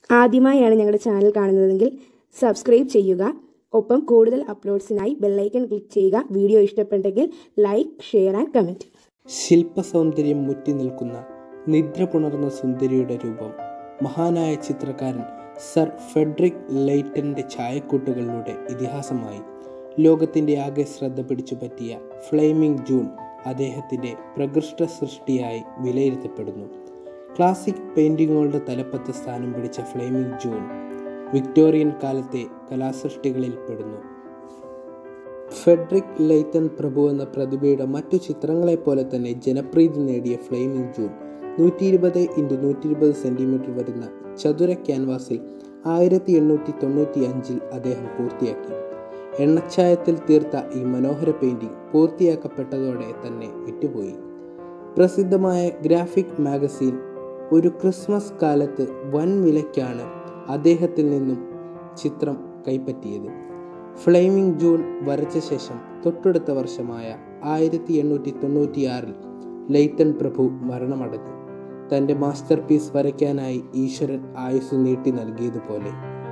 ആദ്യമായാണ് ഞങ്ങളുടെ ചാനൽ കാണുന്നതെങ്കിൽ സബ്സ്ക്രൈബ് ചെയ്യുക ഒപ്പം കൂടുതൽ അപ്ലോഡ്സിനായി ബെല്ലൈക്കൺ ക്ലിക്ക് ചെയ്യുക വീഡിയോ ഇഷ്ടപ്പെട്ടെങ്കിൽ ലൈക്ക് ഷെയർ ആൻഡ് കമൻറ്റ് ശില്പസൗന്ദര്യം മുറ്റി നിൽക്കുന്ന നിദ്ര പുണർന്ന സുന്ദരിയുടെ രൂപം മഹാനായ ചിത്രകാരൻ സർ ഫെഡറിക് ലൈറ്റന്റെ ഛായക്കൂട്ടുകളിലൂടെ ഇതിഹാസമായി ലോകത്തിൻ്റെ ആകെ ശ്രദ്ധ പിടിച്ചു പറ്റിയ ഫ്ലെയിമിംഗ് ജൂൺ അദ്ദേഹത്തിൻ്റെ പ്രകൃഷ്ട സൃഷ്ടിയായി വിലയിരുത്തപ്പെടുന്നു ക്ലാസിക് പെയിൻറ്റിങ്ങുകളുടെ തലപ്പത്ത് സ്ഥാനം പിടിച്ച ഫ്ലെയിമിംഗ് ജൂൺ വിക്ടോറിയൻ കാലത്തെ കലാസൃഷ്ടികളിൽ പെടുന്നു ഫെഡറിക് ലൈത്തൻ പ്രഭു എന്ന പ്രതിഭയുടെ മറ്റു ചിത്രങ്ങളെപ്പോലെ തന്നെ ജനപ്രീതി നേടിയ ഫ്ലെയിമിംഗ് ജൂൺ നൂറ്റി ഇരുപത് ഇൻറ്റു നൂറ്റി ഇരുപത് സെൻറ്റിമീറ്റർ വരുന്ന ചതുര ക്യാൻവാസിൽ ആയിരത്തി എണ്ണൂറ്റി തൊണ്ണൂറ്റി അഞ്ചിൽ അദ്ദേഹം പൂർത്തിയാക്കി എണ്ണച്ചായത്തിൽ തീർത്ത ഈ മനോഹര പെയിൻറ്റിംഗ് പൂർത്തിയാക്കപ്പെട്ടതോടെ തന്നെ വിറ്റുപോയി പ്രസിദ്ധമായ ഗ്രാഫിക് മാഗസീൻ ഒരു ക്രിസ്മസ് കാലത്ത് വൻ വിലയ്ക്കാണ് അദ്ദേഹത്തിൽ നിന്നും ചിത്രം കൈപ്പറ്റിയത് ഫ്ലെയിമിംഗ് ജൂൺ വരച്ച ശേഷം തൊട്ടടുത്ത വർഷമായ ആയിരത്തി എണ്ണൂറ്റി തൊണ്ണൂറ്റിയാറിൽ ലൈത്തൻ പ്രഭു മരണമടഞ്ഞു തൻ്റെ മാസ്റ്റർ പീസ് വരയ്ക്കാനായി ഈശ്വരൻ ആയുസ് നീട്ടി നൽകിയതുപോലെ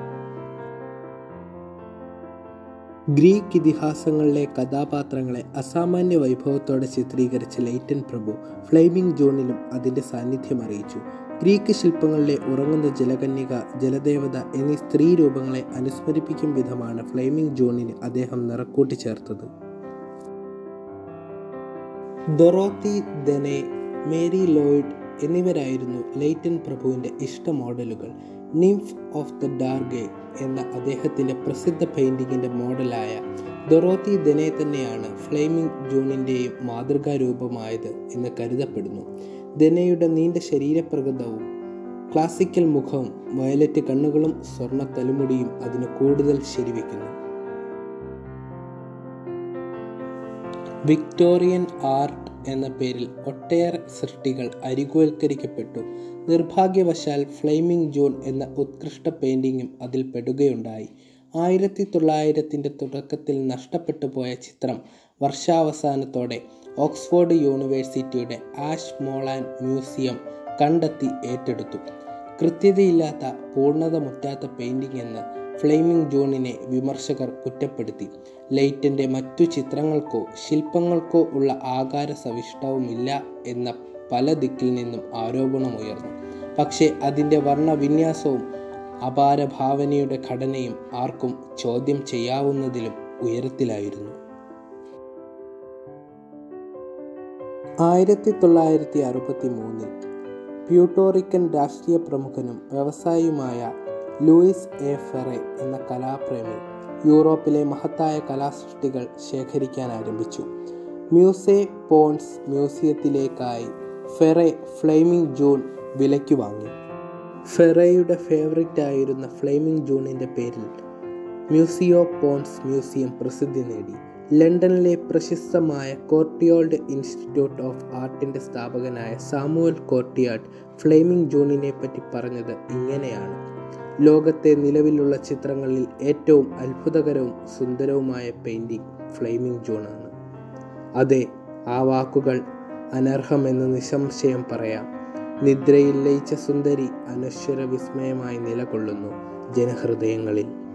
ഗ്രീക്ക് ഇതിഹാസങ്ങളിലെ കഥാപാത്രങ്ങളെ അസാമാന്യ വൈഭവത്തോടെ ചിത്രീകരിച്ച ലൈറ്റൻ പ്രഭു ഫ്ലെയിമിംഗ് ജോണിലും അതിൻ്റെ സാന്നിധ്യം അറിയിച്ചു ഗ്രീക്ക് ശില്പങ്ങളിലെ ഉറങ്ങുന്ന ജലകന്യക ജലദേവത എന്നീ സ്ത്രീ രൂപങ്ങളെ അനുസ്മരിപ്പിക്കും വിധമാണ് ഫ്ലെയിമിംഗ് ജോണിന് അദ്ദേഹം നിറക്കൂട്ടി ചേർത്തത് ഡൊറോത്തി ദനെ മേരി ലോയിഡ് എന്നിവരായിരുന്നു ലൈറ്റൻ പ്രഭുവിൻ്റെ ഇഷ്ട മോഡലുകൾ നിംഫ് ഓഫ് ദ ഡാർഗെ എന്ന അദ്ദേഹത്തിൻ്റെ പ്രസിദ്ധ പെയിൻറ്റിങ്ങിൻ്റെ മോഡലായ ദൊറോത്തി ദനെ തന്നെയാണ് ഫ്ലെയിമിംഗ് ജൂണിൻ്റെയും മാതൃകാ രൂപമായത് എന്ന് കരുതപ്പെടുന്നു ദനയുടെ നീണ്ട ശരീരപ്രകൃതവും ക്ലാസിക്കൽ മുഖവും വയലറ്റ് കണ്ണുകളും സ്വർണ്ണ തലമുടിയും അതിന് കൂടുതൽ ശരിവെക്കുന്നു വിക്ടോറിയൻ ആർട്ട് എന്ന പേരിൽ ഒട്ടേറെ സൃഷ്ടികൾ അരികുവൽക്കരിക്കപ്പെട്ടു നിർഭാഗ്യവശാൽ ഫ്ലെയിമിംഗ് ജൂൺ എന്ന ഉത്കൃഷ്ട പെയിൻറ്റിങ്ങും അതിൽ പെടുകയുണ്ടായി ആയിരത്തി തൊള്ളായിരത്തിൻ്റെ തുടക്കത്തിൽ നഷ്ടപ്പെട്ടു പോയ ചിത്രം വർഷാവസാനത്തോടെ ഓക്സ്ഫോർഡ് യൂണിവേഴ്സിറ്റിയുടെ ആഷ് മോളാൻ മ്യൂസിയം കണ്ടെത്തി ഏറ്റെടുത്തു കൃത്യതയില്ലാത്ത പൂർണ്ണത മുറ്റാത്ത പെയിൻറ്റിംഗ് എന്ന് ഫ്ലെയിമിംഗ് ജൂണിനെ വിമർശകർ കുറ്റപ്പെടുത്തി ലൈറ്റിൻ്റെ മറ്റു ചിത്രങ്ങൾക്കോ ശില്പങ്ങൾക്കോ ഉള്ള ആകാര സവിഷ്ടവുമില്ല എന്ന പല ദിക്കിൽ നിന്നും ആരോപണമുയർന്നു പക്ഷേ അതിൻ്റെ വർണ്ണവിന്യാസവും അപാര ഭാവനയുടെ ഘടനയും ആർക്കും ചോദ്യം ചെയ്യാവുന്നതിലും ഉയരത്തിലായിരുന്നു ആയിരത്തി തൊള്ളായിരത്തി അറുപത്തി മൂന്നിൽ പ്യൂട്ടോറിക്കൻ രാഷ്ട്രീയ പ്രമുഖനും വ്യവസായിയുമായ ലൂയിസ് എ ഫെറെ എന്ന കലാപ്രേമി യൂറോപ്പിലെ മഹത്തായ കലാസൃഷ്ടികൾ ശേഖരിക്കാൻ ആരംഭിച്ചു മ്യൂസേ പോൺസ് മ്യൂസിയത്തിലേക്കായി ഫെറെ ഫ്ലെയിമിംഗ് ജൂൺ വിലയ്ക്ക് വാങ്ങി ഫെറയുടെ ഫേവറിറ്റ് ആയിരുന്ന ഫ്ലെയിമിംഗ് ജൂണിൻ്റെ പേരിൽ മ്യൂസിയോ പോൺസ് മ്യൂസിയം പ്രസിദ്ധി നേടി ലണ്ടനിലെ പ്രശസ്തമായ കോർട്ടിയോൾഡ് ഇൻസ്റ്റിറ്റ്യൂട്ട് ഓഫ് ആർട്ടിൻ്റെ സ്ഥാപകനായ സാമുവൽ കോർട്ടിയാർഡ് ഫ്ലെയിമിംഗ് ജൂണിനെ പറ്റി പറഞ്ഞത് ഇങ്ങനെയാണ് ലോകത്തെ നിലവിലുള്ള ചിത്രങ്ങളിൽ ഏറ്റവും അത്ഭുതകരവും സുന്ദരവുമായ പെയിൻറ്റിംഗ് ഫ്ലെയിമിംഗ് ജൂണാണ് അതെ ആ വാക്കുകൾ അനർഹമെന്ന് നിസ്സംശയം പറയാം നിദ്രയിൽ ലയിച്ച സുന്ദരി അനശ്വര വിസ്മയമായി നിലകൊള്ളുന്നു ജനഹൃദയങ്ങളിൽ